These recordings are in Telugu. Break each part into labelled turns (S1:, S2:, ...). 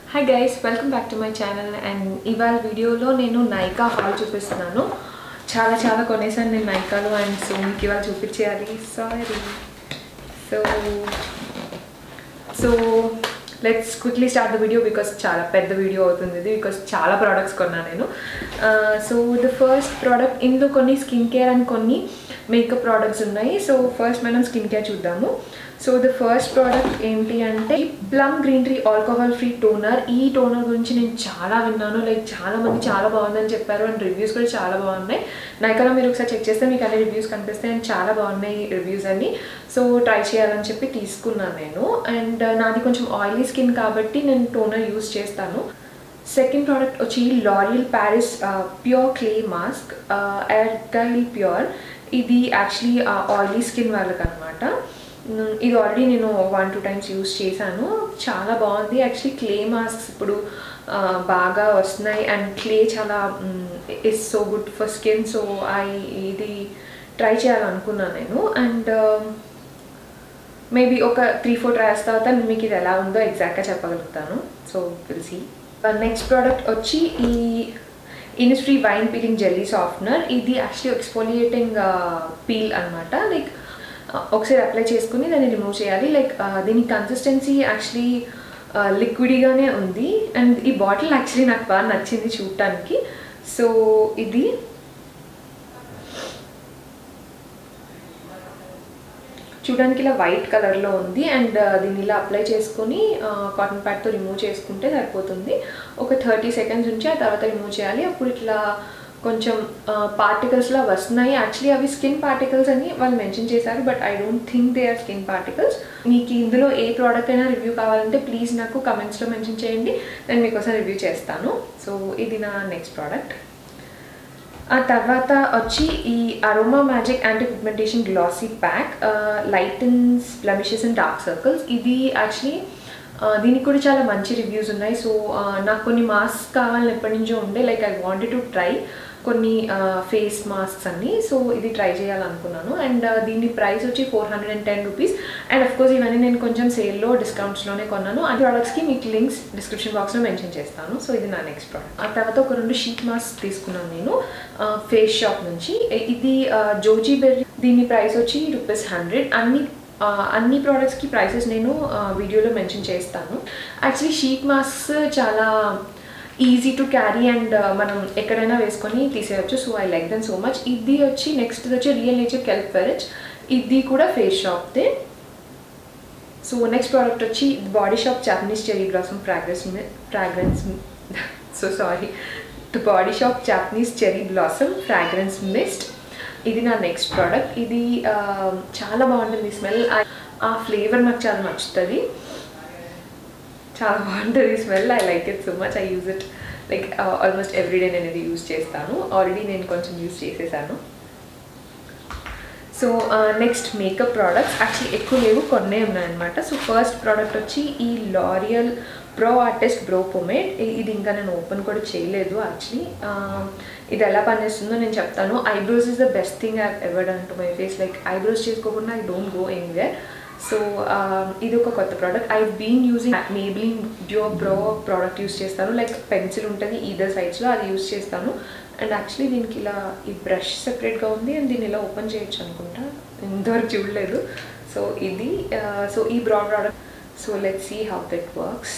S1: hi guys welcome back to my channel and ఇవాళ వీడియోలో నేను నైకా హాల్ చూపిస్తున్నాను చాలా చాలా కొనేసాను నేను నైకాలో అండ్ సో మీకు ఇవాళ చూపించేయాలి sorry so so let's quickly start the video because చాలా పెద్ద వీడియో అవుతుంది ఇది బికాస్ చాలా ప్రోడక్ట్స్ కొన్నాను నేను సో ద ఫస్ట్ ప్రోడక్ట్ ఇందులో కొన్ని స్కిన్ కేర్ అండ్ కొన్ని మేకప్ ప్రోడక్ట్స్ ఉన్నాయి సో ఫస్ట్ మనం స్కిన్ కేర్ చూద్దాము సో ద ఫస్ట్ ప్రోడక్ట్ ఏంటి అంటే Plum green tea alcohol free toner ఈ టోనర్ గురించి నేను చాలా విన్నాను లైక్ చాలా మంది చాలా బాగుందని చెప్పారు అండ్ రివ్యూస్ కూడా చాలా బాగున్నాయి నైకాలో మీరు ఒకసారి చెక్ చేస్తే మీకు అన్ని రివ్యూస్ కనిపిస్తాయి అండ్ చాలా బాగున్నాయి రివ్యూస్ అన్ని సో ట్రై చేయాలని చెప్పి తీసుకున్నాను నేను అండ్ నాది కొంచెం ఆయిలీ స్కిన్ కాబట్టి నేను టోనర్ యూస్ చేస్తాను సెకండ్ ప్రోడక్ట్ వచ్చి L'Oreal Paris pure clay mask ఎర్గైల్ ప్యూర్ ఇది యాక్చువల్లీ ఆయిలీ స్కిన్ వాళ్ళకి అనమాట ఇది ఆల్రెడీ నేను వన్ టూ టైమ్స్ యూస్ చేశాను చాలా బాగుంది యాక్చువల్లీ క్లే మాస్క్స్ ఇప్పుడు బాగా వస్తున్నాయి అండ్ క్లే చాలా is so good for skin so I ఇది ట్రై చేయాలనుకున్నాను నేను అండ్ మేబీ ఒక త్రీ ఫోర్ ట్రయల్స్ తర్వాత మీకు ఇది ఎలా ఉందో ఎగ్జాక్ట్గా చెప్పగలుగుతాను సో తెలిసి నెక్స్ట్ ప్రోడక్ట్ వచ్చి ఈ Innisfree wine peeling jelly softener ఇది యాక్చువల్లీ ఎక్స్పోలియేటింగ్ పీల్ అనమాట లైక్ ఒకసారి అప్లై చేసుకుని దాన్ని రిమూవ్ చేయాలి లైక్ దీని కన్సిస్టెన్సీ యాక్చువల్లీ లిక్విడ్గానే ఉంది అండ్ ఈ బాటిల్ యాక్చువల్లీ నాకు బాగా నచ్చింది చూడటానికి సో ఇది చూడడానికి ఇలా వైట్ కలర్లో ఉంది అండ్ దీన్ని ఇలా అప్లై చేసుకొని కాటన్ ప్యాడ్తో రిమూవ్ చేసుకుంటే సరిపోతుంది ఒక థర్టీ సెకండ్స్ ఉంచి ఆ తర్వాత రిమూవ్ చేయాలి అప్పుడు ఇట్లా కొంచెం పార్టికల్స్లా వస్తున్నాయి యాక్చువల్లీ అవి స్కిన్ పార్టికల్స్ అని వాళ్ళు మెన్షన్ చేశారు but I don't think they are skin particles మీకు ఇందులో ఏ ప్రోడక్ట్ అయినా రివ్యూ కావాలంటే ప్లీజ్ నాకు కమెంట్స్లో మెన్షన్ చేయండి నేను మీకోసం రివ్యూ చేస్తాను సో ఇది నా నెక్స్ట్ ప్రోడక్ట్ ఆ తర్వాత వచ్చి ఈ Aroma Magic anti pigmentation glossy pack lightens blemishes and dark circles ఇది యాక్చువల్లీ దీనికి కూడా చాలా మంచి రివ్యూస్ ఉన్నాయి సో నాకు కొన్ని మాస్క్ కావాలని ఎప్పటి నుంచో ఉండే like I wanted to try కొన్ని ఫేస్ మాస్క్స్ అన్ని సో ఇది ట్రై చేయాలనుకున్నాను అండ్ దీని ప్రైస్ వచ్చి four hundred and ten rupees and of course ఇవన్నీ నేను కొంచెం సేల్లో డిస్కౌంట్స్లోనే కొన్నాను ఆ ప్రోడక్ట్స్కి మీకు లింక్స్ డిస్క్రిప్షన్ బాక్స్లో మెన్షన్ చేస్తాను సో ఇది నా నెక్స్ట్ ప్రోడక్ట్ ఆ తర్వాత ఒక రెండు షీట్ మాస్క్ తీసుకున్నాను నేను ఫేస్ షాప్ నుంచి ఇది జోజీ బెర్రీ దీని ప్రైస్ వచ్చి రూపీస్ హండ్రెడ్ అన్ని అన్ని ప్రోడక్ట్స్కి ప్రైసెస్ నేను వీడియోలో మెన్షన్ చేస్తాను యాక్చువల్లీ షీట్ మాస్క్స్ చాలా ఈజీ టు క్యారీ అండ్ మనం ఎక్కడైనా వేసుకొని తీసేయచ్చు so I like them so much ఇది వచ్చి నెక్స్ట్ వచ్చి రియల్ నేచర్ కెల్ప్ వెరెజ్ ఇది కూడా ఫేస్ షాప్దే సో నెక్స్ట్ ప్రోడక్ట్ వచ్చి Body Shop Japanese cherry blossom fragrance fragrance so sorry the Body Shop Japanese cherry blossom fragrance mist ఇది నా నెక్స్ట్ ప్రోడక్ట్ ఇది చాలా బాగుంటుంది స్మెల్ ఆ ఫ్లేవర్ నాకు చాలా నచ్చుతుంది చాలా బాగుంటుంది smell I like it so much I use it like almost everyday నేను ఇది యూజ్ చేస్తాను ఆల్రెడీ నేను కొంచెం యూజ్ చేసేసాను so next makeup products actually ఎక్కువ లేవు కొన్నే ఉన్నాయన్నమాట సో ఫస్ట్ ప్రోడక్ట్ వచ్చి ఈ L'Oreal pro artist brow pomade ఇది ఇంకా నేను ఓపెన్ కూడా చేయలేదు యాక్చువల్లీ ఇది ఎలా పనిచేస్తుందో నేను చెప్తాను eyebrows is the best thing I ever done to my face like eyebrows చేసుకోకుండా I don't go anywhere so ఇది ఒక కొత్త product I been using Maybelline duo pro product use చేస్తాను లైక్ పెన్సిల్ ఉంటుంది ఈదర్ సైడ్స్లో అది యూస్ చేస్తాను అండ్ యాక్చువల్లీ దీనికి ఇలా ఈ బ్రష్ సెపరేట్గా ఉంది అండ్ దీన్ని ఇలా ఓపెన్ చేయొచ్చు అనుకుంటా ఇంతవరకు చూడలేదు సో ఇది సో ఈ brow product so let see how that works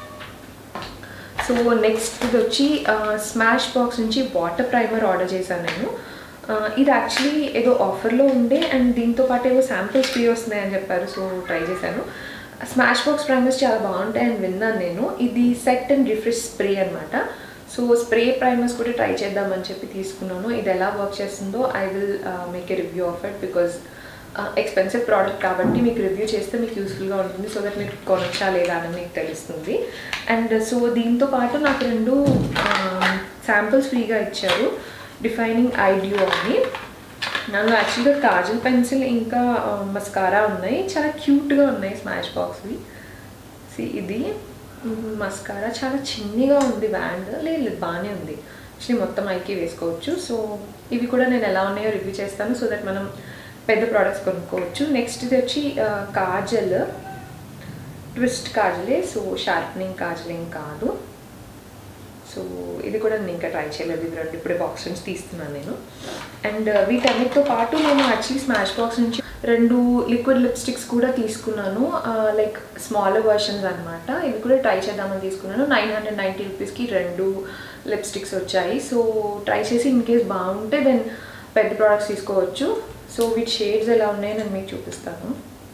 S1: so next ఇది వచ్చి స్మాష్ బాక్స్ నుంచి వాటర్ ప్రైమర్ ఆర్డర్ చేశాను నేను ఇది యాక్చువల్లీ ఏదో ఆఫర్లో ఉండే అండ్ దీంతో పాటు ఏవో శాంపిల్స్ ఫ్రీ వస్తున్నాయని చెప్పారు సో ట్రై చేశాను స్మాష్ బాక్స్ ప్రైమర్స్ చాలా బాగుంటాయి అని విన్నాను నేను ఇది సెట్ అండ్ రిఫ్రెష్ స్ప్రే అనమాట సో స్ప్రే ప్రైమర్స్ కూడా ట్రై చేద్దామని చెప్పి తీసుకున్నాను ఇది ఎలా వర్క్ చేస్తుందో I will make a review of it because expensive product కాబట్టి మీకు రివ్యూ చేస్తే మీకు యూస్ఫుల్గా ఉంటుంది సో దట్ మీకు కొనొచ్చా లేదా అని మీకు తెలుస్తుంది అండ్ సో దీంతో పాటు నాకు రెండు శాంపిల్స్ ఫ్రీగా ఇచ్చారు డిఫైనింగ్ ఐడియో అని నన్ను యాక్చువల్గా కాజల్ పెన్సిల్ ఇంకా మస్కారా ఉన్నాయి చాలా క్యూట్గా ఉన్నాయి స్మాష్ బాక్స్వి సి ఇది మస్కారా చాలా చిన్నగా ఉంది బ్యాండ్ లేదు బాగానే ఉంది యాక్చువల్లీ మొత్తం ఐకి వేసుకోవచ్చు సో ఇవి కూడా నేను ఎలా ఉన్నాయో రివ్యూ చేస్తాను సో దట్ మనం పెద్ద ప్రోడక్ట్స్ కొనుక్కోవచ్చు నెక్స్ట్ ఇది వచ్చి కాజల్ ట్విస్ట్ కాజలే సో షార్ప్నింగ్ కాజలేం కాదు సో ఇది కూడా నేను ఇంకా ట్రై చేయలేదు ఇవి రెండు ఇప్పుడే బాక్స్ నుంచి తీస్తున్నాను నేను అండ్ వీటన్నిటితో పాటు నేను యాక్చువల్లీ స్మాష్ బాక్స్ నుంచి రెండు లిక్విడ్ లిప్స్టిక్స్ కూడా తీసుకున్నాను లైక్ స్మాలర్ వర్షన్స్ అనమాట ఇవి కూడా ట్రై చేద్దామని తీసుకున్నాను నైన్ హండ్రెడ్ నైంటీ రూపీస్కి రెండు లిప్స్టిక్స్ వచ్చాయి సో ట్రై చేసి ఇన్ కేస్ బాగుంటే దెన్ పెద్ద ప్రోడక్ట్స్ తీసుకోవచ్చు సో వీటి షేడ్స్ ఎలా ఉన్నాయో నేను మీకు చూపిస్తాను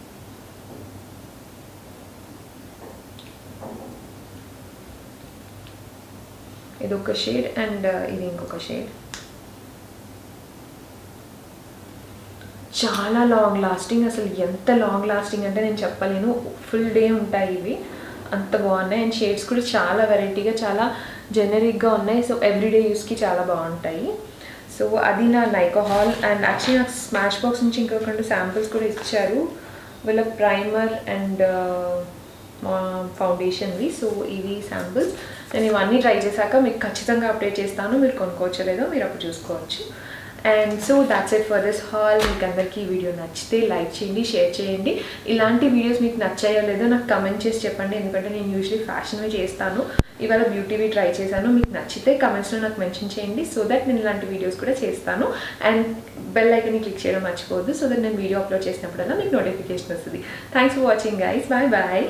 S1: ఇది ఒక షేడ్ అండ్ ఇది ఇంకొక షేడ్ చాలా లాంగ్ లాస్టింగ్ అసలు ఎంత లాంగ్ లాస్టింగ్ అంటే నేను చెప్పలేను ఫుల్ డే ఉంటాయి ఇవి అంత బాగున్నాయి అండ్ షేడ్స్ కూడా చాలా వెరైటీగా చాలా జెనరిక్గా ఉన్నాయి సో ఎవ్రీడే యూస్కి చాలా బాగుంటాయి సో అది నా నైకోహాల్ అండ్ యాక్చువల్లీ నాకు స్మాష్ బాక్స్ నుంచి ఇంకొక రెండు శాంపిల్స్ కూడా ఇచ్చారు వీళ్ళ ప్రైమర్ అండ్ ఫౌండేషన్వి సో ఇవి శాంపిల్స్ నేను ఇవన్నీ ట్రై చేశాక మీకు ఖచ్చితంగా అప్డేట్ చేస్తాను మీరు కొనుక్కోవచ్చో లేదో మీరు అప్పుడు చూసుకోవచ్చు and so that's it for this haul మీకు అందరికీ ఈ వీడియో నచ్చితే లైక్ చేయండి షేర్ చేయండి ఇలాంటి వీడియోస్ మీకు నచ్చాయో లేదో నాకు కమెంట్ చేసి చెప్పండి ఎందుకంటే నేను యూజువలీ ఫ్యాషన్వి చేస్తాను ఇవాళ బ్యూటీవి ట్రై చేశాను మీకు నచ్చితే కమెంట్స్లో నాకు మెన్షన్ చేయండి సో దట్ నేను ఇలాంటి వీడియోస్ కూడా చేస్తాను అండ్ బెల్ ఐకన్ని క్లిక్ చేయడం మర్చిపోవద్దు సో దట్ నేను వీడియో అప్లోడ్ చేసినప్పుడల్లా మీకు నోటిఫికేషన్ వస్తుంది thanks for watching guys bye bye